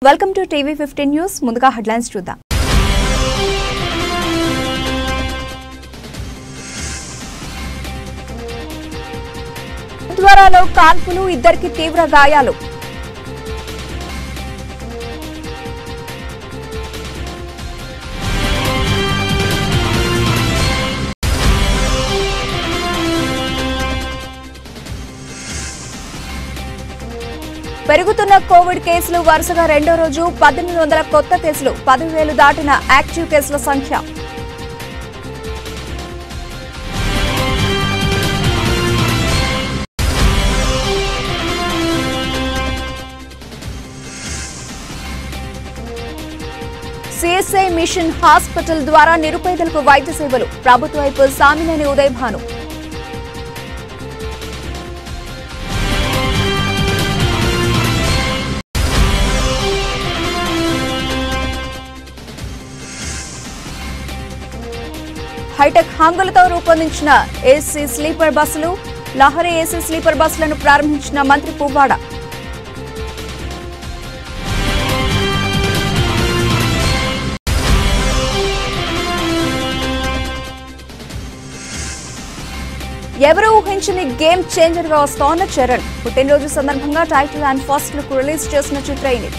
Welcome to TV fifteen news ముందుగా headlines చూద్దాం త్వరలో కాల్పులు ఇద్దరికి తీవ్ర గాయాలు పెరుగుతున్న కోవిడ్ కేసులు వరుసగా రెండో రోజు పద్దెనిమిది వందల కొత్త కేసులు పదివేలు దాటిన యాక్టివ్ కేసుల సంఖ్య సిఎస్ఐ మిషన్ హాస్పిటల్ ద్వారా నిరుపేదలకు వైద్య సేవలు ప్రభుత్వ వైపు సామినేని ఉదయభాను హైటెక్ హంగులతో రూపొందించిన ఏసీ స్లీపర్ బస్సులు లహరి ఏసీ స్లీపర్ బస్సులను ప్రారంభించిన మంత్రి పువ్వాడ ఎవరు ఊహించని గేమ్ చేంజర్ గా వస్తోన్న చరణ్ పుట్టినరోజు సందర్భంగా title and first look release చేసిన చిత్ర యూనిట్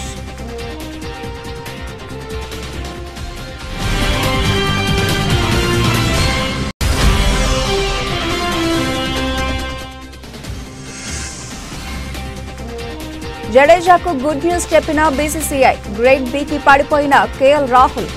జడేజాకు గుడ్ న్యూస్ చెప్పిన బీసీసీఐ గ్రేట్ బీకి పడిపోయిన కేఎల్ రాహుల్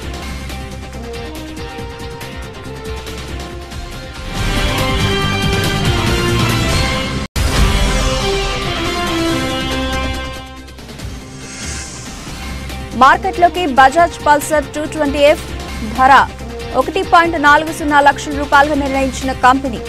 మార్కెట్లోకి Bajaj Pulsar two twenty F ధర ఒకటి పాయింట్ నాలుగు సున్నా లక్షల రూపాయలుగా నిర్ణయించిన కంపెనీ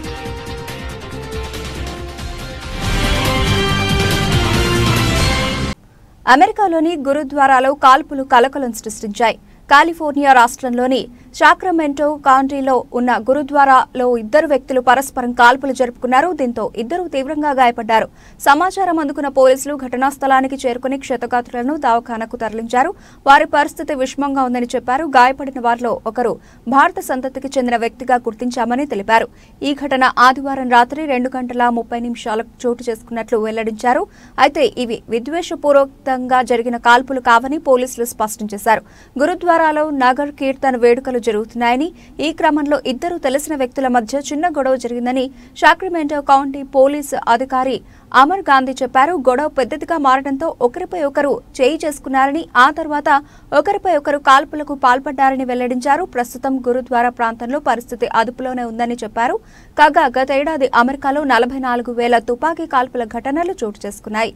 అమెరికాలోని గురుద్వారాలో కాల్పులు కలకలం సృష్టించాయి కాలిఫోర్నియా రాష్ట్రంలోని సాక్రమెంటో కౌంటీలో ఉన్న గురుద్వారాలో ఇద్దరు వ్యక్తులు పరస్పరం కాల్పులు జరుపుకున్నారు దీంతో ఇద్దరు తీవ్రంగా గాయపడ్డారు సమాచారం అందుకున్న పోలీసులు ఘటనా స్థలానికి చేరుకుని క్షతగాత్రులను దవాఖానకు తరలించారు వారి పరిస్థితి విషమంగా ఉందని చెప్పారు గాయపడిన వారిలో ఒకరు భారత సంతతికి చెందిన వ్యక్తిగా గుర్తించామని తెలిపారు ఈ ఘటన ఆదివారం రాత్రి రెండు గంటల ముప్పై నిమిషాలకు చోటు చేసుకున్నట్లు వెల్లడించారు అయితే ఇవి విద్వేషపూర్వకంగా జరిగిన కాల్పులు కావని పోలీసులు స్పష్టం చేశారు గురుద్వారాలో నగర్ కీర్తన్ వేడుకలు జరుగుతున్నాయని ఈ క్రమంలో ఇద్దరు తెలిసిన వ్యక్తుల మధ్య చిన్న గొడవ జరిగిందని సాక్రమెంటో కౌంటీ పోలీసు అధికారి అమర్ గాంధీ చెప్పారు గొడవ పెద్దదిగా మారడంతో ఒకరిపై ఒకరు చేయి చేసుకున్నారని ఆ తర్వాత ఒకరిపై ఒకరు కాల్పులకు పాల్పడ్డారని వెల్లడించారు ప్రస్తుతం గురుద్వారా ప్రాంతంలో పరిస్థితి అదుపులోనే ఉందని చెప్పారు కాగా గతేడాది అమెరికాలో నలభై నాలుగు వేల తుపాకీ కాల్పుల ఘటనలు చోటు చేసుకున్నాయి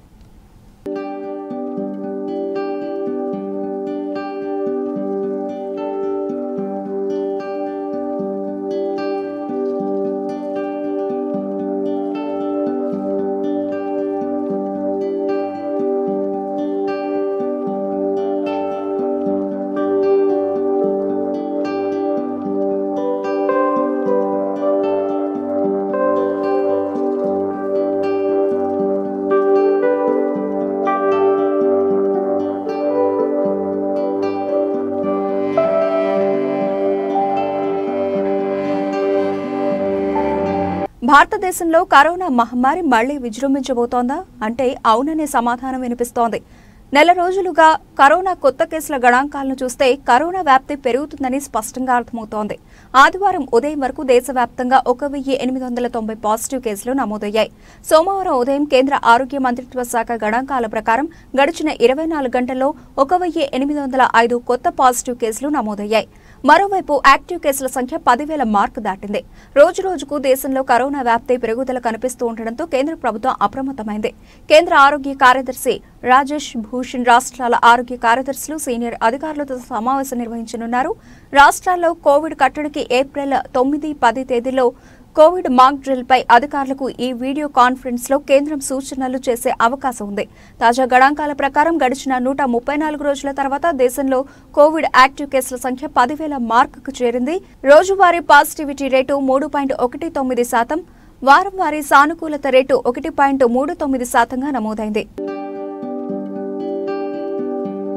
భారతదేశంలో కరోనా మహమ్మారి మళ్లీ విజృంభించబోతోందా అంటే అవుననే సమాధానం వినిపిస్తోంది నెల రోజులుగా కరోనా కొత్త కేసుల గణాంకాలను చూస్తే కరోనా వ్యాప్తి పెరుగుతుందని స్పష్టంగా అర్థమవుతోంది ఆదివారం ఉదయం వరకు దేశవ్యాప్తంగా ఒక వెయ్యి ఎనిమిది వందల తొంభై పాజిటివ్ కేసులు నమోదయ్యాయి సోమవారం ఉదయం కేంద్ర ఆరోగ్య మంత్రిత్వ శాఖ గణాంకాల ప్రకారం గడిచిన ఇరవై నాలుగు గంటల్లో ఒక వెయ్యి ఎనిమిది వందల ఐదు కొత్త పాజిటివ్ కేసులు నమోదయ్యాయి మరోవైపు యాక్టివ్ కేసుల సంఖ్య పదివేల మార్కు దాటింది రోజు రోజుకు దేశంలో కరోనా వ్యాప్తి పెరుగుదల కనిపిస్తూ ఉండడంతో కేంద్ర ప్రభుత్వం అప్రమత్తమైంది కేంద్ర ఆరోగ్య కార్యదర్శి రాజేష్ భూషణ్ రాష్ట్రాల ఆరోగ్య కార్యదర్శులు సీనియర్ అధికారులతో సమావేశం నిర్వహించనున్నారు రాష్ట్రాల్లో కోవిడ్ కట్టడికి ఏప్రిల్ తొమ్మిది పది తేదీలో కోవిడ్ మాక్ డ్రిల్ పై అధికారులకు ఈ వీడియో కాన్ఫరెన్స్ లో కేంద్రం సూచనలు చేసే అవకాశం ఉంది తాజా గణాంకాల ప్రకారం గడిచిన నూట ముప్పై నాలుగు రోజుల తర్వాత దేశంలో కోవిడ్ యాక్టివ్ కేసుల సంఖ్య పదివేల మార్కుకు చేరింది రోజువారీ పాజిటివిటీ రేటు మూడు పాయింట్ ఒకటి తొమ్మిది శాతం వారం వారీ సానుకూలత రేటు ఒకటి పాయింట్ మూడు తొమ్మిది శాతంగా నమోదైంది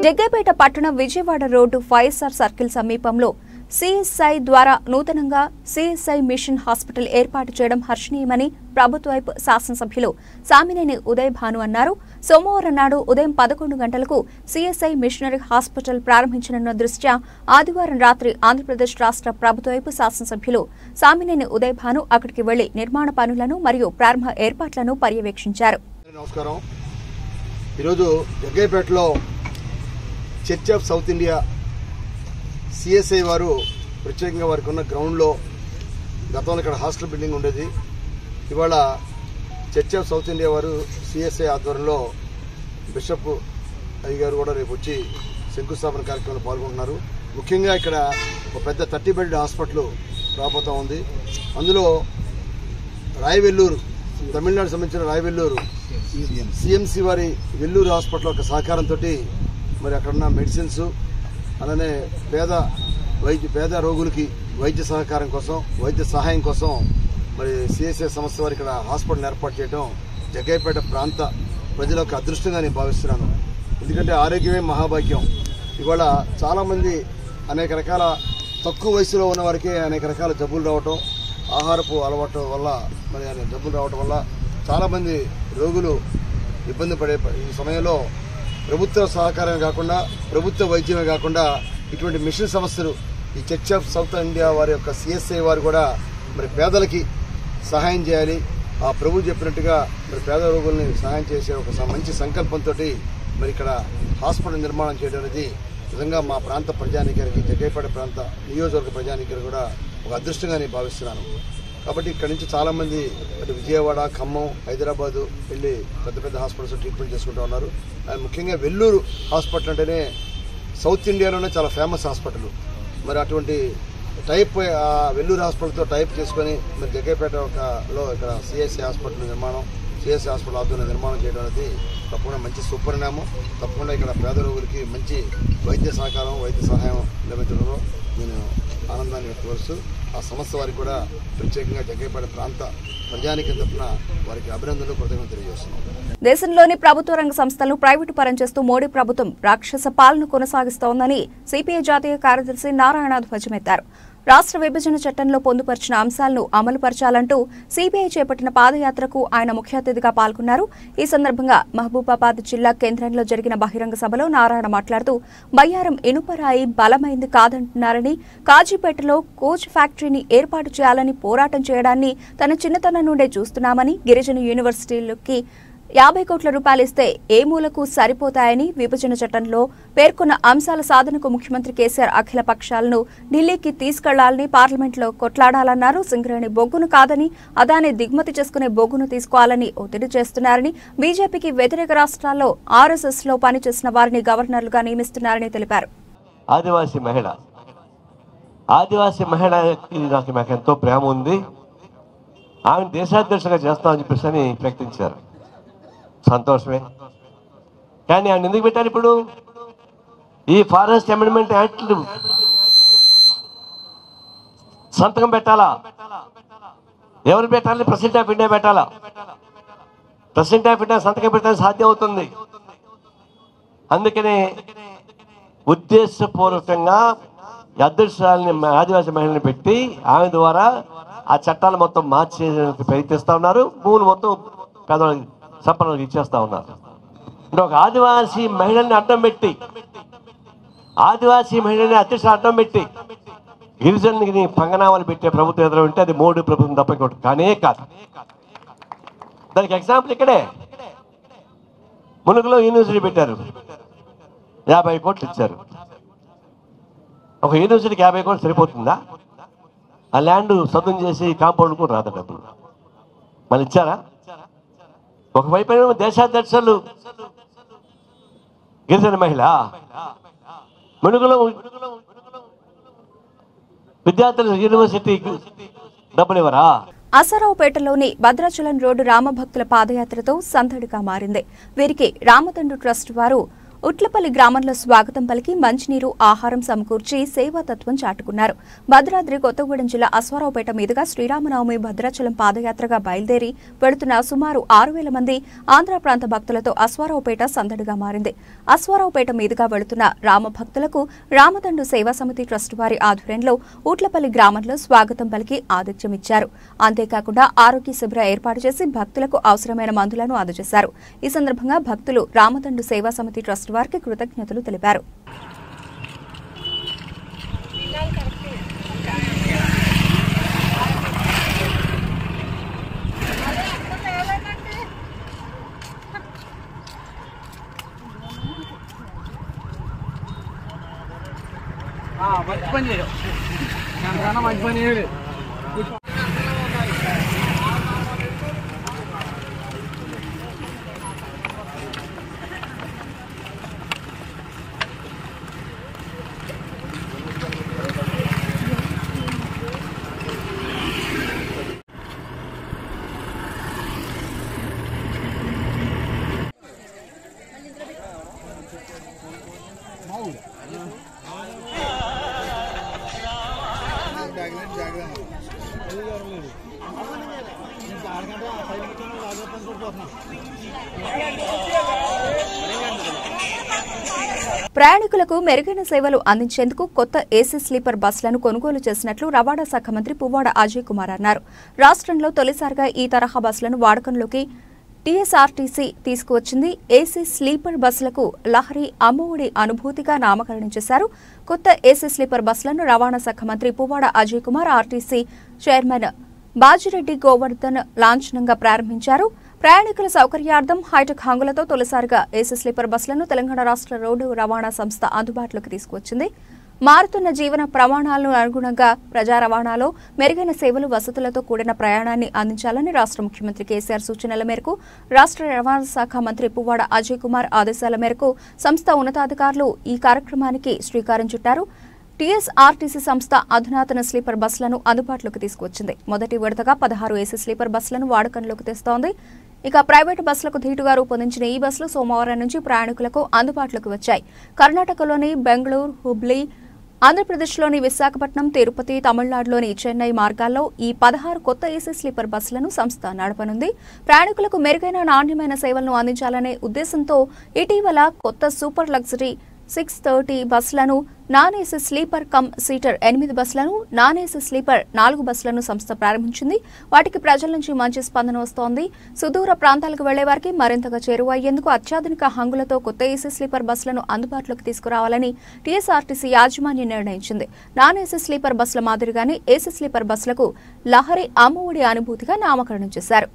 జగ్గేపేట పట్టణం విజయవాడ రోడ్డు వైఎస్ఆర్ సర్కిల్ సమీపంలో సిఎస్ఐ ద్వారా నూతనంగా సిఎస్ఐ మిషన్ హాస్పిటల్ ఏర్పాటు చేయడం హర్షణీయమని ప్రభుత్వ వైపు శాసనసభ్యులు సామినేని ఉదయ్ భాను అన్నారు సోమవారం నాడు ఉదయం పదకొండు గంటలకు సిఎస్ఐ మిషనరీ హాస్పిటల్ ప్రారంభించనున్న దృష్ట్యా ఆదివారం రాత్రి ఆంధ్రప్రదేశ్ రాష్ట్ర ప్రభుత్వ వైపు శాసనసభ్యులు సామినేని ఉదయ్ భాను అక్కడికి వెళ్లి నిర్మాణ పనులను మరియు ప్రారంభ ఏర్పాట్లను పర్యవేక్షించారు నమస్కారం ఈరోజు జగ్గైపేటలో church of south India CSI వారు ప్రత్యేకంగా వారికి ఉన్న గ్రౌండ్లో గతంలో ఇక్కడ హాస్టల్ బిల్డింగ్ ఉండేది ఇవాళ చర్చ్ ఆఫ్ సౌత్ ఇండియా వారు సిఎస్ఐ ఆధ్వర్యంలో బిషప్ అయ్య గారు కూడా రేపు వచ్చి శంకుస్థాపన కార్యక్రమంలో పాల్గొంటున్నారు ముఖ్యంగా ఇక్కడ ఒక పెద్ద థర్టీ బెడ్ హాస్పిటల్ రాబోతా ఉంది అందులో రాయవెల్లూరు తమిళనాడు సంబంధించిన రాయవెల్లూరు సిఎంసి వారి వెల్లూరు హాస్పిటల్ యొక్క సహకారంతో మరి అక్కడ ఉన్న మెడిసిన్స్ అలానే పేద వైద్య పేద రోగులకి వైద్య సహకారం కోసం వైద్య సహాయం కోసం మరి సిఎస్ఐ సంస్థ వారు ఇక్కడ హాస్పిటల్ ఏర్పాటు చేయడం జగ్గైపేట ప్రాంత ప్రజల యొక్క అదృష్టంగా నేను భావిస్తున్నాను ఎందుకంటే ఆరోగ్యమే మహాభాగ్యం ఇవాళ చాలామంది అనేక రకాల తక్కువ వయసులో ఉన్న వారికి అనేక రకాల జబ్బులు రావటం ఆహారపు అలవాటు వల్ల మరి ఆయన జబ్బులు రావటం వల్ల చాలామంది రోగులు ఇబ్బంది పడే ప- ఈ సమయంలో ప్రభుత్వ సహకారమే కాకుండా ప్రభుత్వ వైద్యమే కాకుండా ఇటువంటి మిషన్ సంస్థలు ఈ చర్చ్ ఆఫ్ సౌత్ ఇండియా వారి యొక్క సిఎస్ఐ వారు కూడా మరి పేదలకి సహాయం చేయాలి ఆ ప్రభు చెప్పినట్టుగా మరి పేద రోగుల్ని సహాయం చేసే ఒక స- మంచి సంకల్పంతో మరి ఇక్కడ హాస్పిటల్ నిర్మాణం చేయడం అనేది నిజంగా మా ప్రాంత ప్రజానికానికి జగ్గైపేట ప్రాంత నియోజకవర్గ ప్రజానికానికి కూడా ఒక అదృష్టంగా నేను భావిస్తున్నాను కాబట్టి ఇక్కడ నుంచి చాలా మంది అటు విజయవాడ ఖమ్మం హైదరాబాదు వెళ్ళి పెద్ద పెద్ద హాస్పిటల్స్ ట్రీట్మెంట్ చేసుకుంటూ ఉన్నారు అండ్ ముఖ్యంగా వెల్లూరు హాస్పిటల్ అంటేనే సౌత్ ఇండియాలోనే చాలా ఫేమస్ హాస్పిటల్ మరి అటువంటి టైప్ ఆ వెల్లూరు హాస్పిటల్తో టైప్ చేసుకొని మరి జగ్గైపేట ఒక లో ఇక్కడ సిఎస్సి హాస్పిటల్ నిర్మాణం సిఎస్సి హాస్పిటల్ ఆధ్వర్యంలో నిర్మాణం చేయడం అనేది తప్పకుండా మంచి సుపరిణామం తప్పకుండా ఇక్కడ పేద రోగులకి మంచి వైద్య సహకారం వైద్య సహాయం లభించడంలో నేను ఆనందాన్ని వ్యక్తపరుస్తూ ఆ సంస్థ వారికి కూడా ప్రత్యేకంగా జగ్గైపేట ప్రాంత ప్రజానికి తరఫున వారికి అభినందనలు కృతజ్ఞతలు తెలియజేస్తున్నాను దేశంలోని ప్రభుత్వ రంగ సంస్థలను ప్రైవేటు పరం చేస్తూ మోడీ ప్రభుత్వం రాక్షస పాలన కొనసాగిస్తోందని సిపిఐ జాతీయ కార్యదర్శి నారాయణ ధ్వజమెత్తారు రాష్ట్ర విభజన చట్టంలో పొందుపరిచిన అంశాలను అమలుపరచాలంటూ సిపిఐ చేపట్టిన పాదయాత్రకు ఆయన ముఖ్య అతిథిగా పాల్గొన్నారు ఈ సందర్భంగా మహబూబాబాద్ జిల్లా కేంద్రంలో జరిగిన బహిరంగ సభలో నారాయణ మాట్లాడుతూ బయ్యారం ఇనుపరాయి బలమైంది కాదంటున్నారని కాజీపేటలో కోచ్ ఫ్యాక్టరీని ఏర్పాటు చేయాలని పోరాటం చేయడాన్ని తన చిన్నతనం నుండే చూస్తున్నామని గిరిజన యూనివర్సిటీలకి యాభై కోట్ల రూపాయలు ఇస్తే ఏ మూలకు సరిపోతాయని విభజన చట్టంలో పేర్కొన్న అంశాల సాధనకు ముఖ్యమంత్రి కేసీఆర్ అఖిల పక్షాలను ఢిల్లీకి తీసుకెళ్లాలని పార్లమెంట్లో కొట్లాడాలన్నారు సింగరేణి బొగ్గును కాదని అదాని దిగుమతి చేసుకునే బొగ్గును తీసుకోవాలని ఒత్తిడి చేస్తున్నారని బీజేపీకి వ్యతిరేక రాష్ట్రాల్లో ఆర్ఎస్ఎస్ లో పనిచేసిన వారిని గవర్నర్లుగా నియమిస్తున్నారని తెలిపారు ఆదివాసీ మహిళ ఆదివాసీ మహిళకి నాకు నాకు ఎంతో ప్రేమ ఉంది ఆమె దేశాధ్యక్షగా చేస్తామని చెప్పేసి అని ప్రకటించారు సంతోషమే కానీ ఆయన ఎందుకు పెట్టారు ఇప్పుడు ఈ ఫారెస్ట్ అమెండ్మెంట్ యాక్ట్ సంతకం పెట్టాలా ఎవరు పెట్టాలి ప్రెసిడెంట్ ఆఫ్ ఇండియా పెట్టాలా ప్రెసిడెంట్ ఆఫ్ ఇండియా సంతకం పెట్టాలి సాధ్యం అవుతుంది అందుకనే ఉద్దేశపూర్వకంగా ఈ అదృష్టాలని ఆదివాసీ మహిళని పెట్టి ఆమె ద్వారా ఆ చట్టాలు మొత్తం మార్చేయడానికి ప్రయత్నిస్తూ ఉన్నారు భూములు మొత్తం పేదవాళ్ళకి సంపన్నులకు ఇచ్చేస్తా ఉన్నారు అంటే ఒక ఆదివాసీ మహిళల్ని అడ్డం పెట్టి ఆదివాసీ మహిళల్ని అత్యక్ష అడ్డం పెట్టి గిరిజనులకి పంగనామాలు పెట్టే ప్రభుత్వం ఎదురు ఉంటే అది మోడీ ప్రభుత్వం తప్ప ఇంకోటి కానే కాదు దానికి ఎగ్జాంపుల్ ఇక్కడే ములుగులో యూనివర్సిటీ పెట్టారు యాభై కోట్లు ఇచ్చారు ఒక యూనివర్సిటీకి యాభై కోట్లు సరిపోతుందా ఆ ల్యాండ్ సొంతం చేసి కాంపౌండ్ కూడా రాదు డబ్బులు మళ్ళీ ఇచ్చారా ఒకవైపు ఏమో దేశాధ్యక్షులు గిరిజన మహిళ మునుగులో విద్యార్థులు యూనివర్సిటీకి డబ్బులు ఇవ్వరా అసరావుపేటలోని భద్రాచలం రోడ్డు రామభక్తుల పాదయాత్రతో సందడిగా మారింది వీరికి రామతండ్రు ట్రస్ట్ వారు ఉట్లపల్లి గ్రామంలో స్వాగతం పలికి మంచినీరు ఆహారం సమకూర్చి సేవాతత్వం చాటుకున్నారు భద్రాద్రి కొత్తగూడెం జిల్లా అశ్వారావుపేట మీదుగా శ్రీరామనవమి భద్రాచలం పాదయాత్రగా బయలుదేరి వెళుతున్న సుమారు ఆరు వేల మంది ఆంధ్ర ప్రాంత భక్తులతో అశ్వారావుపేట సందడిగా మారింది అశ్వారావుపేట మీదుగా వెళుతున్న రామ భక్తులకు రామదండు సేవా సమితి ట్రస్ట్ వారి ఆధ్వర్యంలో ఊట్లపల్లి గ్రామంలో స్వాగతం పలికి ఆతిథ్యమిచ్చారు అంతేకాకుండా ఆరోగ్య శిబిర ఏర్పాటు చేసి భక్తులకు అవసరమైన మందులను అందజేశారు ఈ సందర్భంగా భక్తులు రామదండు సేవా సమితి ట్రస్ట్ వారికి కృతజ్ఞతలు తెలిపారు మంచి పని చేయడం దానికన్నా మంచి పని ఏమి లేదు ప్రయాణికులకు మెరుగైన సేవలు అందించేందుకు కొత్త ఏసీ స్లీపర్ బస్సులను కొనుగోలు చేసినట్లు రవాణా శాఖ మంత్రి పువ్వాడ అజయ్ కుమార్ అన్నారు రాష్ట్రంలో తొలిసారిగా ఈ తరహా బస్సులను వాడకంలోకి టీఎస్ఆర్టీసీ తీసుకువచ్చింది ఏసీ స్లీపర్ బస్సులకు లహరి అమ్మఒడి అనుభూతిగా నామకరణం చేశారు కొత్త ఏసీ స్లీపర్ బస్సులను రవాణా శాఖ మంత్రి పువ్వాడ అజయ్ కుమార్ ఆర్టీసీ చైర్మన్ బాజిరెడ్డి గోవర్ధన్ లాంఛనంగా ప్రారంభించారు ప్రయాణికుల సౌకర్యార్థం హైటెక్ హంగులతో తొలిసారిగా ఏసీ స్లీపర్ బస్సులను తెలంగాణ రాష్ట్ర రోడ్డు రవాణా సంస్థ అందుబాటులోకి తీసుకువచ్చింది మారుతున్న జీవన ప్రమాణాలను అనుగుణంగా ప్రజా రవాణాలో మెరుగైన సేవలు వసతులతో కూడిన ప్రయాణాన్ని అందించాలని రాష్ట్ర ముఖ్యమంత్రి కేసీఆర్ సూచనల మేరకు రాష్ట్ర రవాణా శాఖ మంత్రి పువ్వాడ అజయ్ కుమార్ ఆదేశాల మేరకు సంస్థ ఉన్నతాధికారులు ఈ కార్యక్రమానికి శ్రీకారం చుట్టారు టీఎస్ఆర్టీసీ సంస్థ అధునాతన స్లీపర్ బస్సులను అందుబాటులోకి తీసుకువచ్చింది మొదటి విడతగా పదహారు ఏసీ స్లీపర్ బస్సులను వాడకంలోకి తెస్తోంది ఇక ప్రైవేటు బస్సులకు ధీటుగా రూపొందించిన ఈ బస్సులు సోమవారం నుంచి ప్రయాణికులకు అందుబాటులోకి వచ్చాయి కర్ణాటకలోని బెంగళూరు హుబ్లీ ఆంధ్రప్రదేశ్లోని విశాఖపట్నం తిరుపతి తమిళనాడులోని చెన్నై మార్గాల్లో ఈ పదహారు కొత్త ఏసీ స్లీపర్ బస్సులను సంస్థ నడపనుంది ప్రయాణికులకు మెరుగైన నాణ్యమైన సేవలను అందించాలనే ఉద్దేశంతో ఇటీవల కొత్త సూపర్ లగ్జరీ సిక్స్ థర్టీ బస్సులను non AC sleeper cum seater ఎనిమిది బస్సులను నాన్ ఏసీ స్లీపర్ నాలుగు బస్సులను సంస్థ ప్రారంభించింది వాటికి ప్రజల నుంచి మంచి స్పందన వస్తోంది సుదూర ప్రాంతాలకు వెళ్లే వారికి మరింతగా చేరువయ్యేందుకు అత్యాధునిక హంగులతో కొత్త ఏసీ స్లీపర్ బస్సులను అందుబాటులోకి తీసుకురావాలని టీఎస్ఆర్టీసీ యాజమాన్యం నిర్ణయించింది నాన్ ఏసీ స్లీపర్ బస్సుల మాదిరిగానే ఏసీ స్లీపర్ బస్సులకు లహరి అమ్మఒడి అనుభూతిగా నామకరణం చేశారు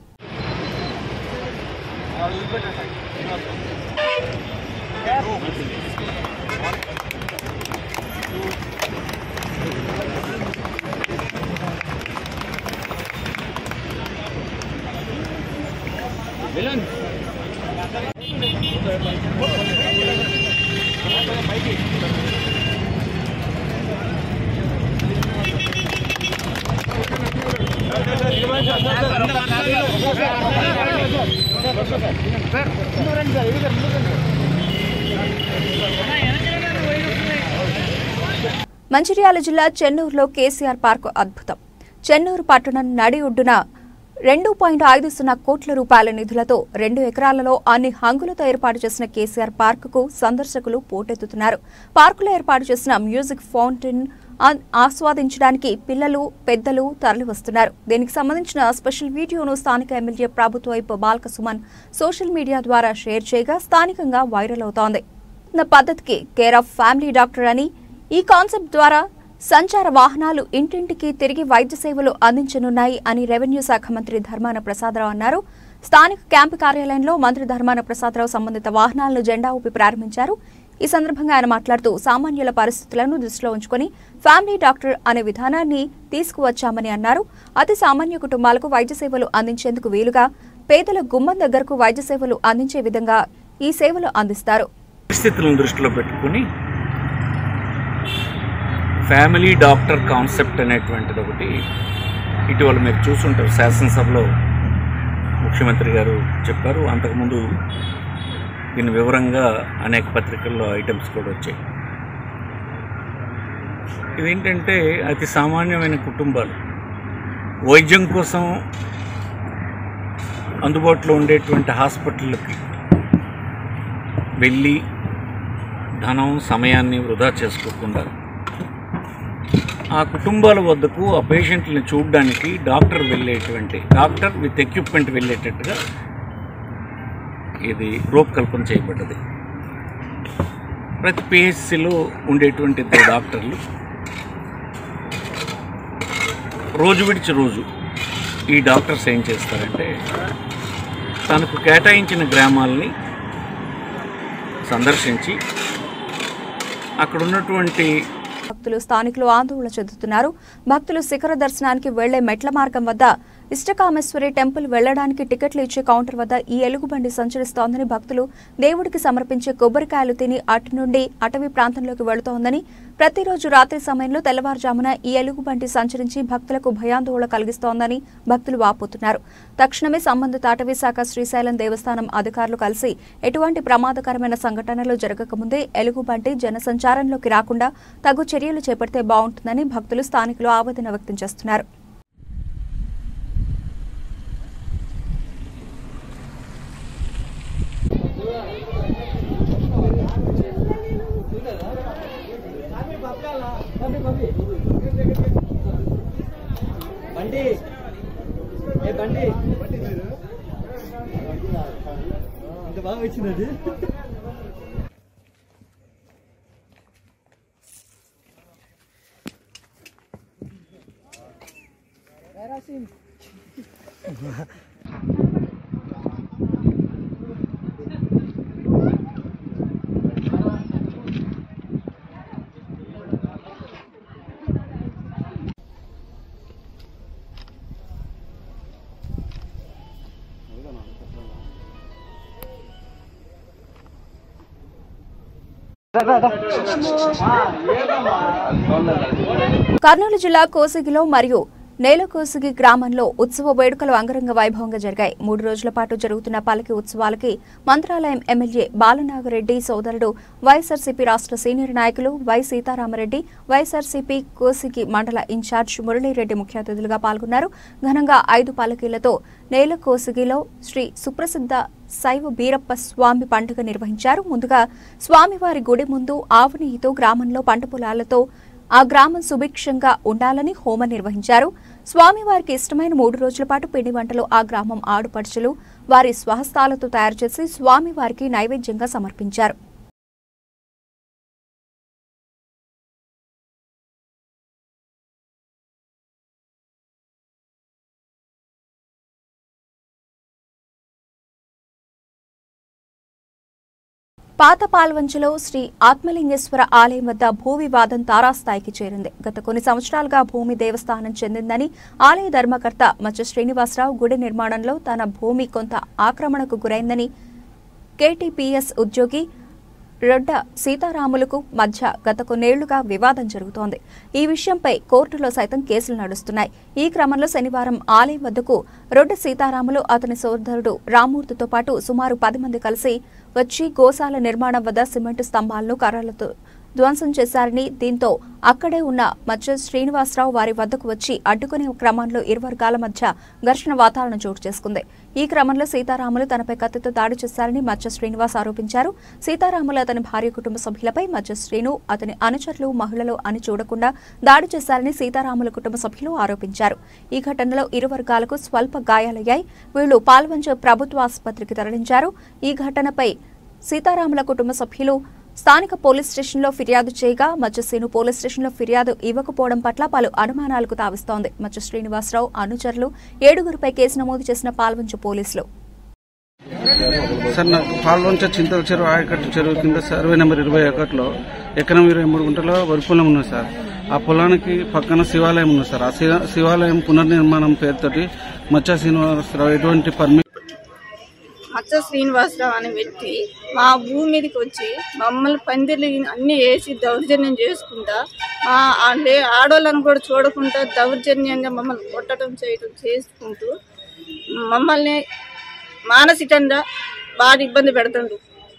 మంచిర్యాల జిల్లా చెన్నూరులో కేసీఆర్ పార్కు అద్భుతం చెన్నూరు పట్టణం నడి ఒడ్డున రెండు పాయింట్ ఐదు సున్నా కోట్ల రూపాయల నిధులతో రెండు ఎకరాలలో అన్ని హంగులతో ఏర్పాటు చేసిన కేసీఆర్ పార్కుకు సందర్శకులు పోటెత్తుతున్నారు పార్కులో ఏర్పాటు చేసిన మ్యూజిక్ ఫౌంటైన్ ఆ- ఆస్వాదించడానికి పిల్లలు పెద్దలు తరలివస్తున్నారు దీనికి సంబంధించిన స్పెషల్ వీడియోను స్థానిక ఎమ్మెల్యే ప్రభుత్వైపు బాల్క సుమన్ సోషల్ మీడియా ద్వారా షేర్ చేయగా స్థానికంగా వైరల్ అవుతోంది ఉన్న పద్ధతికి కేర్ ఆఫ్ ఫ్యామిలీ డాక్టర్ అని ఈ కాన్సెప్ట్ ద్వారా సంచార వాహనాలు ఇంటింటికి తిరిగి వైద్య సేవలు అందించనున్నాయి అని రెవెన్యూ శాఖ మంత్రి ధర్మాన ప్రసాదరావు అన్నారు స్థానిక క్యాంపు కార్యాలయంలో మంత్రి ధర్మాన ప్రసాదరావు సంబంధిత వాహనాలను జెండా ఊపి ప్రారంభించారు ఈ సందర్భంగా ఆయన మాట్లాడుతూ సామాన్యుల పరిస్థితులను దృష్టిలో ఉంచుకొని ఫ్యామిలీ డాక్టర్ అనే విధానాన్ని తీసుకువచ్చామని అన్నారు అతి సామాన్య కుటుంబాలకు వైద్య సేవలు అందించేందుకు వీలుగా పేదల గుమ్మం దగ్గరకు వైద్య సేవలు అందించే విధంగా ఈ సేవలు అందిస్తారు పరిస్థితులను దృష్టిలో పెట్టుకుని ఫ్యామిలీ డాక్టర్ కాన్సెప్ట్ అనేటువంటిది ఒకటి ఇటీవల మీరు చూసుంటారు శాసనసభలో ముఖ్యమంత్రి గారు చెప్పారు అంతకుముందు దీని వివరంగా అనేక పత్రికల్లో ఐటమ్స్ కూడా వచ్చాయి ఇదేంటంటే అతి సామాన్యమైన కుటుంబాలు వైద్యం కోసం అందుబాటులో ఉండేటువంటి హాస్పిటళ్ళకి వెళ్ళి ధనం సమయాన్ని వృధా చేసుకోకుండా ఆ కుటుంబాల వద్దకు ఆ పేషెంట్ని చూడడానికి డాక్టర్ వెళ్ళేటువంటి డాక్టర్ విత్ ఎక్విప్మెంట్ వెళ్ళేటట్టుగా ఇది రూపకల్పన చేయబడ్డది ప్రతి పిహెచ్సిలో ఉండేటువంటి ఇద్దరు డాక్టర్లు రోజు విడిచి రోజు ఈ డాక్టర్స్ ఏం చేస్తారంటే తనకు కేటాయించిన గ్రామాలని సందర్శించి అక్కడ ఉన్నటువంటి భక్తులు స్థానికులు ఆందోళన చెందుతున్నారు భక్తులు శిఖర దర్శనానికి వెళ్లే మెట్ల మార్గం వద్ద ఇష్టకామేశ్వరి టెంపుల్ వెళ్లడానికి టికెట్లు ఇచ్చే కౌంటర్ వద్ద ఈ ఎలుగుబండి సంచరిస్తోందని భక్తులు దేవుడికి సమర్పించే కొబ్బరికాయలు తిని అటు నుండి అటవీ ప్రాంతంలోకి వెళుతోందని ప్రతిరోజు రాత్రి సమయంలో తెల్లవారుజామున ఈ ఎలుగుబంటి సంచరించి భక్తులకు భయాందోళన కలిగిస్తోందని భక్తులు వాపోతున్నారు తక్షణమే సంబంధిత అటవీ శాఖ శ్రీశైలం దేవస్థానం అధికారులు కలిసి ఎటువంటి ప్రమాదకరమైన సంఘటనలు జరగకముందే ఎలుగుబంటి జనసంచారంలోకి రాకుండా తగు చర్యలు చేపడితే బాగుంటుందని భక్తులు స్థానికులు ఆవేదన వ్యక్తం చేస్తున్నారు బండి ఏ బండి ఇంత బాగా వచ్చింది అది కర్నూలు జిల్లా కోసిగిలో మరియు నేలకోసిగి గ్రామంలో ఉత్సవ వేడుకలు అంగరంగ వైభవంగా జరిగాయి మూడు రోజుల పాటు జరుగుతున్న పలకి ఉత్సవాలకి మంత్రాలయం ఎమ్మెల్యే బాలనాగరెడ్డి సోదరుడు వైఎస్ఆర్సీపీ రాష్ట్ర సీనియర్ నాయకులు వై సీతారామరెడ్డి వైఎస్ఆర్సీపీ కోసిగి మండల ఇన్ఛార్జ్ మురళీరెడ్డి ముఖ్య అతిథులుగా పాల్గొన్నారు ఘనంగా ఐదు పలకీలతో నేలకోసిగిలో శ్రీ సుప్రసిద్ధ శైవ బీరప్ప స్వామి పండుగ నిర్వహించారు ముందుగా స్వామివారి గుడి ముందు ఆవు నెయ్యితో గ్రామంలో పంట పొలాలతో ఆ గ్రామం సుభిక్షంగా ఉండాలని హోమం నిర్వహించారు స్వామివారికి ఇష్టమైన మూడు రోజుల పాటు పిండి వంటలు ఆ గ్రామం ఆడుపడుచులు వారి స్వహస్తాలతో తయారు చేసి స్వామివారికి నైవేద్యంగా సమర్పించారు పాత పాల్వంచలో శ్రీ ఆత్మలింగేశ్వర ఆలయం వద్ద భూ వివాదం తారాస్థాయికి చేరింది గత కొన్ని సంవత్సరాలుగా భూమి దేవస్థానం చెందిందని ఆలయ ధర్మకర్త మచ్చ శ్రీనివాసరావు గుడి నిర్మాణంలో తన భూమి కొంత ఆక్రమణకు గురైందని కేటీపీఎస్ ఉద్యోగి రొడ్డ సీతారాములకు మధ్య గత కొన్నేళ్లుగా వివాదం జరుగుతోంది ఈ విషయంపై కోర్టులో సైతం కేసులు నడుస్తున్నాయి ఈ క్రమంలో శనివారం ఆలయం వద్దకు రొడ్డ సీతారాములు అతని సోదరుడు రామూర్తితో పాటు సుమారు పది మంది కలిసి వచ్చి గోశాల నిర్మాణం వద్ద సిమెంట్ స్తంభాలను కర్రలతో ధ్వంసం చేశారని దీంతో అక్కడే ఉన్న మచ్చ శ్రీనివాసరావు వారి వద్దకు వచ్చి అడ్డుకునే క్రమంలో ఇరు వర్గాల మధ్య ఘర్షణ వాతావరణం చోటు చేసుకుంది ఈ క్రమంలో సీతారాములు తనపై కత్తితో దాడి చేశారని మచ్చ శ్రీనివాస్ ఆరోపించారు సీతారాములు అతని భార్య కుటుంబ సభ్యులపై మచ్చ శ్రీను అతని అనుచరులు మహిళలు అని చూడకుండా దాడి చేశారని సీతారాముల కుటుంబ సభ్యులు ఆరోపించారు ఈ ఘటనలో ఇరు వర్గాలకు స్వల్ప గాయాలయ్యాయి వీళ్లు పాల్వంచ ప్రభుత్వ ఆసుపత్రికి తరలించారు ఈ ఘటనపై సీతారాముల కుటుంబ సభ్యులు స్థానిక పోలీస్ స్టేషన్లో ఫిర్యాదు చేయగా మచ్చశ్రీను పోలీస్ స్టేషన్లో ఫిర్యాదు ఇవ్వకపోవడం పట్ల పలు అనుమానాలకు తావిస్తోంది మచ్చ శ్రీనివాసరావు అనుచరులు ఏడుగురిపై కేసు నమోదు చేసిన పాల్వంచు పోలీసులు సార్ నాకు పాల్వంచ చింతల చెరువు ఆయకట్టు చెరువు కింద సర్వే నెంబర్ ఇరవై ఒకటిలో ఎకరం ఇరవై మూడు గుంటలో వరి పొలం ఉన్నది సార్ ఆ పొలానికి పక్కన శివాలయం ఉంది సార్ ఆ శివ- శివాలయం పునర్నిర్మాణం పేరుతోటి మచ్చా శ్రీనివాసరావు ఎటువంటి పర్మి మచ్చ శ్రీనివాసరావు అనే వ్యక్తి మా భూమి మీదకి వచ్చి మమ్మల్ని పందిర్లు అన్ని వేసి దౌర్జన్యం చేసుకుంటా మా అంటే ఆడోళ్ళని కూడా చూడకుండా దౌర్జన్యంగా మమ్మల్ని కొట్టడం చేయడం చేసుకుంటూ మమ్మల్ని మానసికంగా బాగా ఇబ్బంది పెడుతుండ్రు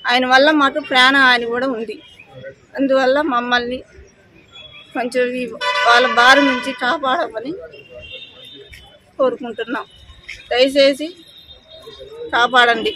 ఆయన వల్ల మాకు ప్రాణహాని కూడా ఉంది అందువల్ల మమ్మల్ని కొంచెం ఈ వాళ్ళ బారి నుంచి కాపాడమని కోరుకుంటున్నాం దయచేసి కాపాడండి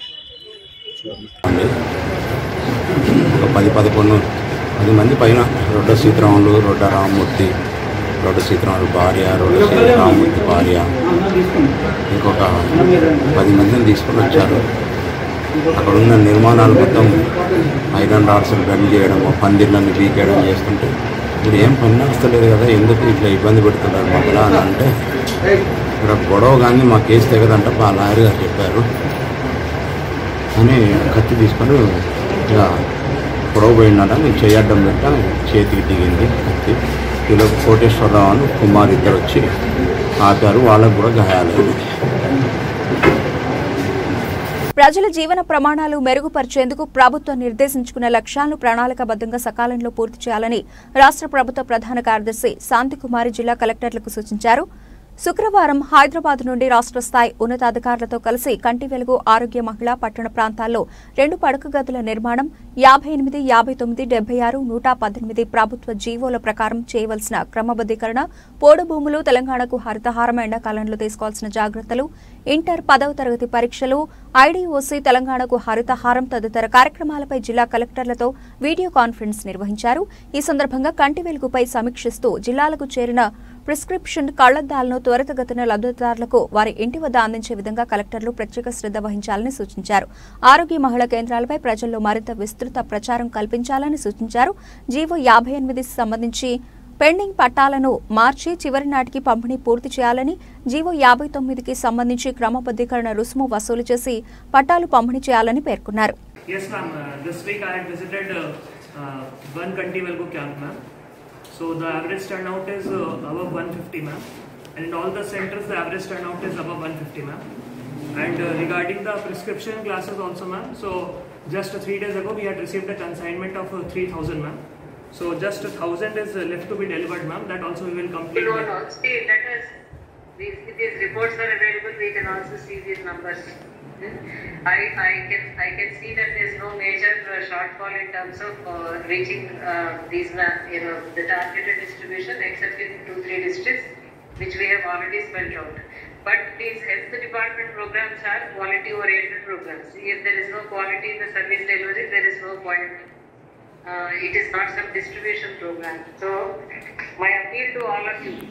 ఒక పది పదకొండు పది మంది పైన రొడ్డ సీతారాములు రొడ్డ రామమూర్తి రొడ్డ సీతారాములు భార్య రొడ్డ సీతారామమూర్తి భార్య ఇంకొక పది మందిని తీసుకొని వచ్చారు అక్కడ ఉన్న నిర్మాణాలు మొత్తం ఐరన్ రాడ్స్ బెండ్ చేయడం పందిర్లన్నీ బీకేయడం చేస్తుంటే ఇప్పుడు ఏం పని నడుస్తలేదు కదా ఎందుకు ఇట్లా ఇబ్బంది పెడుతున్నారు మమ్మల్ని అని అంటే ఇక్కడ గొడవ కానీ మా కేసు తెగదంట మా లాయర్ గారు చెప్పారు అని కత్తి తీసుకొని ఇక గొడవ పోయిందట నేను చేయడ్డం పెట్ట చేతికి దిగింది కత్తి ఇలా కోటేశ్వరరావు అని కుమార్ ఇద్దరు వచ్చి ఆపారు వాళ్ళకు కూడా గాయాలైంది ప్రజల జీవన ప్రమాణాలు మెరుగుపరిచేందుకు ప్రభుత్వం నిర్దేశించుకున్న లక్ష్యాలను ప్రణాళికాబద్ధంగా సకాలంలో పూర్తి చేయాలని రాష్ట్ర ప్రభుత్వ ప్రధాన కార్యదర్శి శాంతికుమారి జిల్లా కలెక్టర్లకు సూచించారు శుక్రవారం హైదరాబాద్ నుండి రాష్ట్ర స్థాయి ఉన్నతాధికారులతో కలిసి కంటి వెలుగు ఆరోగ్య మహిళా పట్టణ ప్రాంతాల్లో రెండు పడక గదుల నిర్మాణం యాభై ఎనిమిది యాభై తొమ్మిది డెబ్బై ఆరు నూట పద్దెనిమిది ప్రభుత్వ జీవోల ప్రకారం చేయవలసిన క్రమబద్దీకరణ పోడు భూములు తెలంగాణకు హరితహారం ఎండాకాలంలో తీసుకోవాల్సిన జాగ్రత్తలు ఇంటర్ పదవ తరగతి పరీక్షలు ఐడీఓసీ తెలంగాణకు హరితహారం తదితర కార్యక్రమాలపై జిల్లా కలెక్టర్లతో వీడియో కాన్ఫరెన్స్ నిర్వహించారు ఈ సందర్భంగా కంటి వెలుగుపై సమీక్షిస్తూ జిల్లాలకు చేరిన ప్రిస్క్రిప్షన్ కళ్లద్దాలను త్వరితగతిన లబ్ధిదారులకు వారి ఇంటి వద్ద అందించే విధంగా కలెక్టర్లు ప్రత్యేక శ్రద్ధ వహించాలని సూచించారు ఆరోగ్య మహిళా కేంద్రాలపై ప్రజల్లో మరింత విస్తృత ప్రచారం కల్పించాలని సూచించారు జీవో యాభై ఎనిమిది సంబంధించి పెండింగ్ పట్టాలను మార్చి చివరి నాటికి పంపిణీ పూర్తి చేయాలని జీవో యాభై తొమ్మిదికి సంబంధించి క్రమబద్దీకరణ రుసుము వసూలు చేసి పట్టాలు పంపిణీ చేయాలని పేర్కొన్నారు Yes, ma'am. Uh, this week I had visited uh, uh, one Kanti Velgo camp, ma'am. So the average turnout is uh, above 150, ma'am. And in all the centers, the average turnout is above 150, ma'am. And uh, regarding the prescription classes also, ma'am. So just uh, three days ago, we had received a consignment of uh, 3,000, ma'am. So just a thousand is uh, left to be delivered, ma'am. That also we will complete. No, by- no, still, let us, these, these reports are available, we can also see these numbers. Hmm? I, I can, I can see that there's no major uh, shortfall in terms of uh, reaching uh, these, ma- you know, the targeted distribution except in two, three districts, which we have already spelled out. But these health department programs are quality oriented programs. If there is no quality in the service delivery, there is no point uh, it is not some distribution program. So, my appeal to all of you,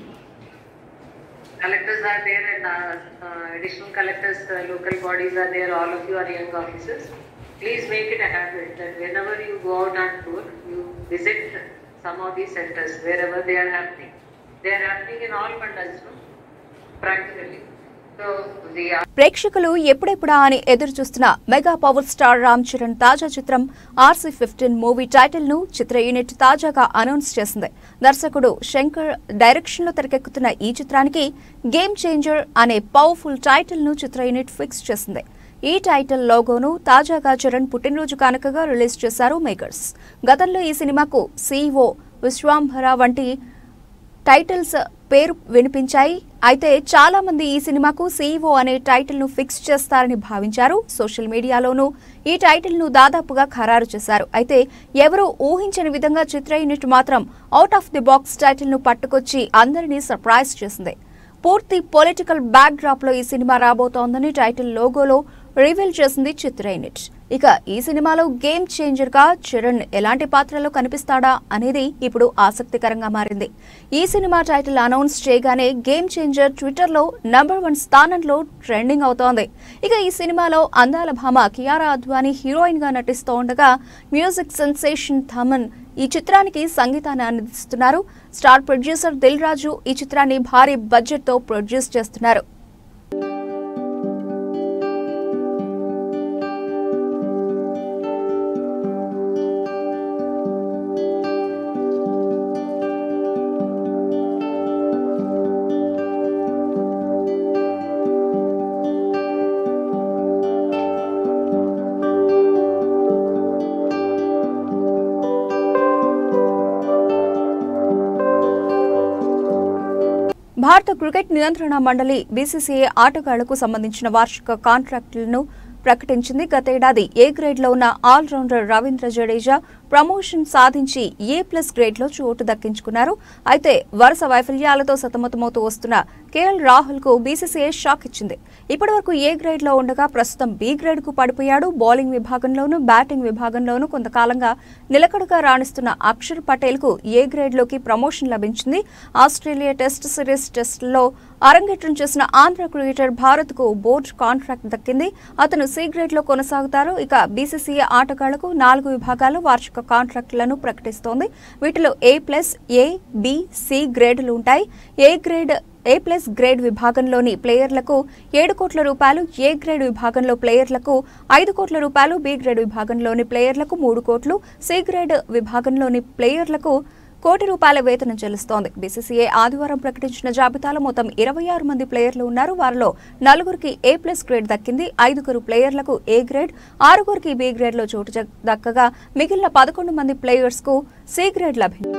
collectors are there and uh, uh, additional collectors, uh, local bodies are there, all of you are young officers. Please make it a habit that whenever you go out on tour, you visit some of these centers, wherever they are happening. They are happening in all mandals, no? practically. So, the ప్రేక్షకులు ఎప్పుడెప్పుడా అని ఎదురు చూస్తున్న mega power star Ram Charan తాజా చిత్రం RC fifteen movie title ను చిత్ర unit తాజాగా అనౌన్స్ చేసింది దర్శకుడు శంకర్ డైరెక్షన్ లో తెరకెక్కుతున్న ఈ చిత్రానికి గేమ్ చేంజర్ అనే పవర్ఫుల్ టైటిల్ ను చిత్ర యూనిట్ ఫిక్స్ చేసింది ఈ టైటిల్ లోగోను తాజాగా చరణ్ పుట్టినరోజు కానుకగా రిలీజ్ చేశారు మేకర్స్ గతంలో ఈ సినిమాకు సీఈఓ విశ్వాంభర వంటి టైటిల్స్ పేరు వినిపించాయి అయితే చాలా మంది ఈ సినిమాకు సీఈఓ అనే టైటిల్ ను ఫిక్స్ చేస్తారని భావించారు సోషల్ మీడియాలోనూ ఈ టైటిల్ ను దాదాపుగా ఖరారు చేశారు అయితే ఎవరూ ఊహించని విధంగా చిత్ర యూనిట్ మాత్రం out of the box title ను పట్టుకొచ్చి అందరినీ సర్ప్రైజ్ చేసింది పూర్తి పొలిటికల్ బ్యాక్ డ్రాప్ లో ఈ సినిమా రాబోతోందని టైటిల్ లోగోలో రివీల్ చేసింది చిత్ర యూనిట్ ఇక ఈ సినిమాలో గేమ్ చేంజర్ గా చరణ్ ఎలాంటి పాత్రలో కనిపిస్తాడా అనేది ఇప్పుడు ఆసక్తికరంగా మారింది ఈ సినిమా టైటిల్ అనౌన్స్ చేయగానే గేమ్ చేంజర్ ట్విట్టర్ లో నంబర్ వన్ స్థానంలో ట్రెండింగ్ అవుతోంది ఇక ఈ సినిమాలో అందాల భామ కియారా అద్వానీ హీరోయిన్ గా నటిస్తూ ఉండగా మ్యూజిక్ సెన్సేషన్ థమన్ ఈ చిత్రానికి సంగీతాన్ని అందిస్తున్నారు స్టార్ ప్రొడ్యూసర్ దిల్ రాజు ఈ చిత్రాన్ని భారీ బడ్జెట్ తో ప్రొడ్యూస్ చేస్తున్నారు భారత క్రికెట్ నియంత్రణ మండలి బీసీసీఐ ఆటగాళ్లకు సంబంధించిన వార్షిక కాంట్రాక్టులను ప్రకటించింది గతేడాది ఏ గ్రేడ్లో ఉన్న ఆల్రౌండర్ రవీంద్ర జడేజా ప్రమోషన్ సాధించి ఏ ప్లస్ గ్రేడ్లో చోటు దక్కించుకున్నారు అయితే వరుస వైఫల్యాలతో సతమతమవుతూ వస్తున్న కేఎల్ రాహుల్ కు బీసీసీఐ షాక్ ఇచ్చింది ఇప్పటివరకు ఏ గ్రేడ్లో ఉండగా ప్రస్తుతం బి గ్రేడ్ కు పడిపోయాడు బౌలింగ్ విభాగంలోనూ బ్యాటింగ్ విభాగంలోనూ కొంతకాలంగా నిలకడగా రాణిస్తున్న అక్షర్ పటేల్ కు ఏ గ్రేడ్లోకి ప్రమోషన్ లభించింది ఆస్ట్రేలియా టెస్ట్ సిరీస్ టెస్టుల్లో అరంగేట్రం చేసిన ఆంధ్ర క్రికెటర్ భారత్ కు బోర్డు కాంట్రాక్ట్ దక్కింది అతను సి గ్రేడ్ లో కొనసాగుతారు ఇక బీసీసీఐ ఆటగాళ్లకు నాలుగు విభాగాలు వార్షిక కాంట్రాక్టులను ప్రకటిస్తోంది వీటిలో A plus A B C గ్రేడులు ఉంటాయి A grade A plus grade విభాగంలోని ప్లేయర్లకు ఏడు కోట్ల రూపాయలు ఏ గ్రేడ్ విభాగంలో ప్లేయర్లకు ఐదు కోట్ల రూపాయలు బి గ్రేడ్ విభాగంలోని ప్లేయర్లకు మూడు కోట్లు సి గ్రేడ్ విభాగంలోని ప్లేయర్లకు కోటి రూపాయల వేతనం చెల్లిస్తోంది బీసీసీఐ ఆదివారం ప్రకటించిన జాబితాలో మొత్తం ఇరవై ఆరు మంది ప్లేయర్లు ఉన్నారు వారిలో నలుగురికి ఏ ప్లస్ గ్రేడ్ దక్కింది ఐదుగురు ప్లేయర్లకు ఏ గ్రేడ్ ఆరుగురికి బి గ్రేడ్లో చోటు జ- దక్కగా మిగిలిన పదకొండు మంది ప్లేయర్స్ కు సి గ్రేడ్ లభించింది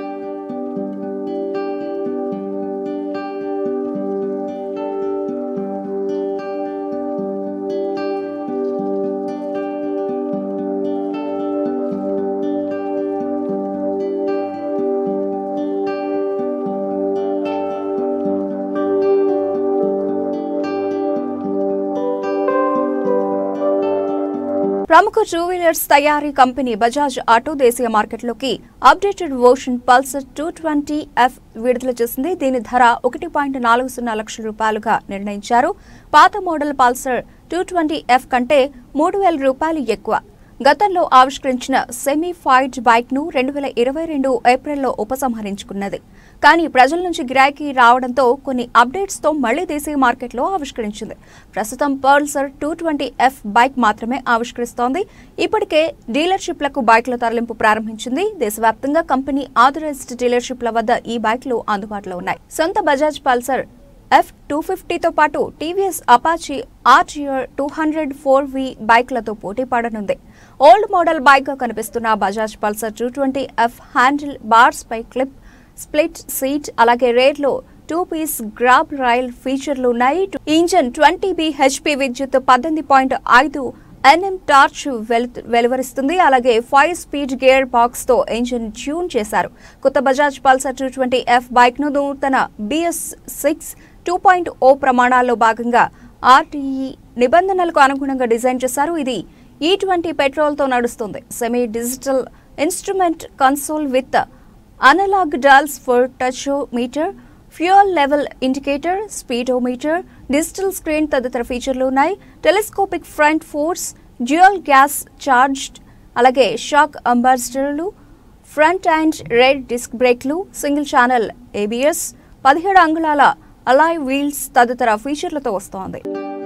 ప్రముఖ టూ వీలర్స్ తయారీ కంపెనీ బజాజ్ ఆటో దేశీయ మార్కెట్లోకి updated version Pulsar two twenty F విడుదల చేసింది దీని ధర ఒకటి పాయింట్ నాలుగు సున్నా లక్షల రూపాయలుగా నిర్ణయించారు పాత model Pulsar two twenty F కంటే మూడు వేల రూపాయలు ఎక్కువ గతంలో ఆవిష్కరించిన సెమీ ఫైట్ బైక్ ను రెండు వేల ఇరవై రెండు ఏప్రిల్లో ఉపసంహరించుకున్నది కానీ ప్రజల నుంచి గిరాకీ రావడంతో కొన్ని అప్డేట్స్ తో మళ్లీ దేశీయ మార్కెట్లో ఆవిష్కరించింది ప్రస్తుతం Pulsar two twenty F bike మాత్రమే ఆవిష్కరిస్తోంది ఇప్పటికే డీలర్షిప్లకు బైక్ల తరలింపు ప్రారంభించింది దేశవ్యాప్తంగా కంపెనీ ఆథరైజ్డ్ డీలర్షిప్ల వద్ద ఈ బైక్లు అందుబాటులో ఉన్నాయి సొంత బజాజ్ పల్సర్ ఎఫ్ టూ ఫిఫ్టీతో పాటు TVS Apache RTR two hundred four V బైక్లతో పోటీ పడనుంది ఓల్డ్ మోడల్ బైక్ గా కనిపిస్తున్న Bajaj Pulsar two twenty F handlebars పై క్లిప్ స్ప్లిట్ సీట్ అలాగే రేర్ లో టూ పీస్ గ్రాబ్ రైల్ ఫీచర్లు ఉన్నాయి ఇంజన్ ట్వంటీ బి హెచ్పి విద్యుత్ పద్దెనిమిది పాయింట్ ఐదు ఎన్ఎం టార్చ్ వెలు- వెలువరిస్తుంది అలాగే ఫైవ్ స్పీడ్ గేర్ బాక్స్ తో ఇంజిన్ ట్యూన్ చేశారు కొత్త Bajaj Pulsar two twenty F bike ను నూతన BS six two point O ప్రమాణాల్లో భాగంగా ఆర్టీఈ నిబంధనలకు అనుగుణంగా డిజైన్ చేశారు ఇది ఈ ట్వంటీ పెట్రోల్ తో నడుస్తుంది semi digital instrument console with analogue dials for tachometer fuel level indicator speedometer digital screen తదితర ఫీచర్లు ఉన్నాయి telescopic front forks dual gas charged అలాగే షాక్ అంబాసిడర్లు ఫ్రంట్ అండ్ రెడ్ డిస్క్ బ్రేక్లు సింగిల్ ఛానల్ ఏబిఎస్ పదిహేడు అంగుళాల అలాయ్ వీల్స్ తదితర ఫీచర్లతో వస్తోంది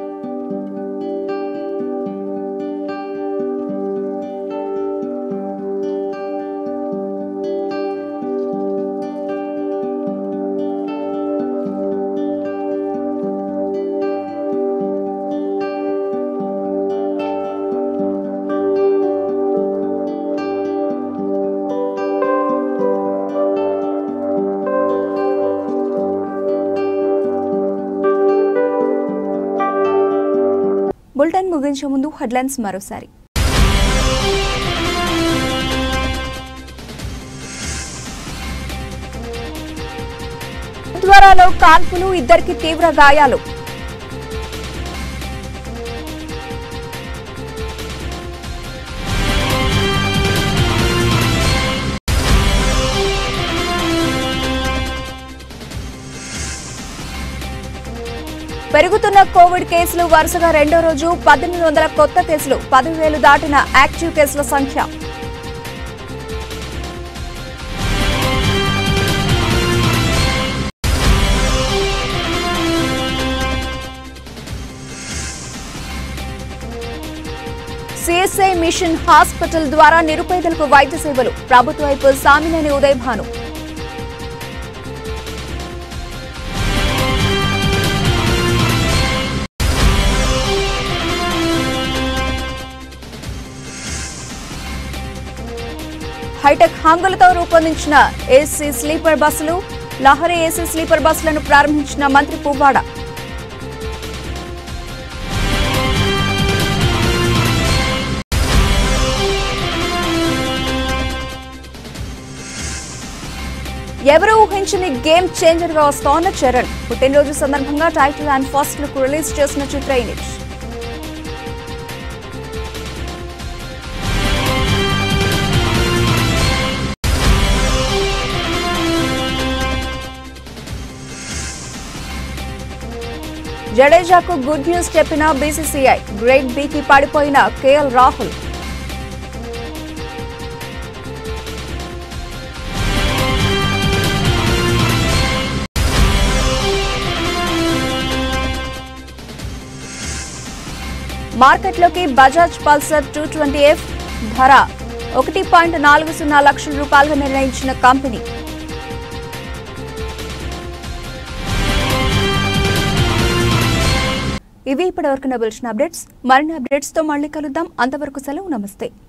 బులెటిన్ ముగించే ముందు హెడ్లైన్స్ మరోసారి త్వరలో కాల్పులు ఇద్దరికి తీవ్ర గాయాలు పెరుగుతున్న కోవిడ్ కేసులు వరుసగా రెండో రోజు పద్దెనిమిది వందల కొత్త కేసులు పదివేలు దాటిన యాక్టివ్ కేసుల సంఖ్య సిఎస్ఐ మిషన్ హాస్పిటల్ ద్వారా నిరుపేదలకు వైద్య సేవలు ప్రభుత్వ వైపు సామినేని ఉదయభాను హైటెక్ హంగులతో రూపొందించిన ఏసీ స్లీపర్ బస్సులు లహరి ఏసీ స్లీపర్ బస్సులను ప్రారంభించిన మంత్రి పువ్వాడ ఎవరు ఊహించని గేమ్ చేంజర్ గా వస్తోన్న చరణ్ పుట్టినరోజు సందర్భంగా title and first look release చేసిన చిత్ర యూనిట్ జడేజాకు గుడ్ న్యూస్ చెప్పిన బీసీసీఐ గ్రేట్ బీకి పడిపోయిన కేఎల్ రాహుల్ మార్కెట్లోకి Bajaj Pulsar two twenty F ధర ఒకటి పాయింట్ నాలుగు సున్నా లక్షల రూపాయలుగా నిర్ణయించిన కంపెనీ ఇవి ఇప్పటివరకు నా పిలిచిన అప్డేట్స్ మరిన్ని అప్డేట్స్తో మళ్ళీ కలుద్దాం అంతవరకు సెలవు నమస్తే